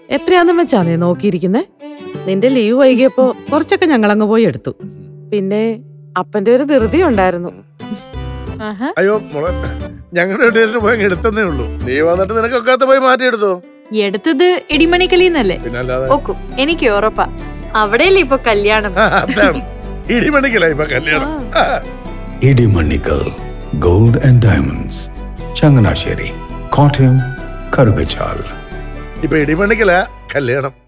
എത്രയാന്നും വെച്ചാ നീ നോക്കിയിരിക്കുന്നേ നിന്റെ ലീവ് വൈകിയപ്പോ കുറച്ചൊക്കെ ഞങ്ങളങ്ങ് പോയി എടുത്തു പിന്നെ അപ്പന്റെ ഒരു ധൃതി ഉണ്ടായിരുന്നു ആഹാ. അയ്യോ മോളെ ഞങ്ങളുടെ ടേസ്റ്റ് പോയി അങ്ങ് എടുത്തന്നേ ഉള്ളൂ നീ വന്നിട്ട് നിനക്കൊക്കാത്ത പോയി മാറ്റിയെടുത്തോ എടുത്തത് ഇടിമണിക്കലിന്നല്ലേ പിന്നല്ലാതെ ഓക്കും എനിക്ക് ഉറപ്പാ അവിടെയല്ലേ ഇപ്പൊ കല്യാണം ആ, അതാണ് ഇടിമണിക്കല ഇപ്പൊ കല്യാണം ആ. Idimannickal gold and diamonds Changanassery Kottayam Karukachal ഇപ്പൊ ഇടിമണിക്കല കല്യാണം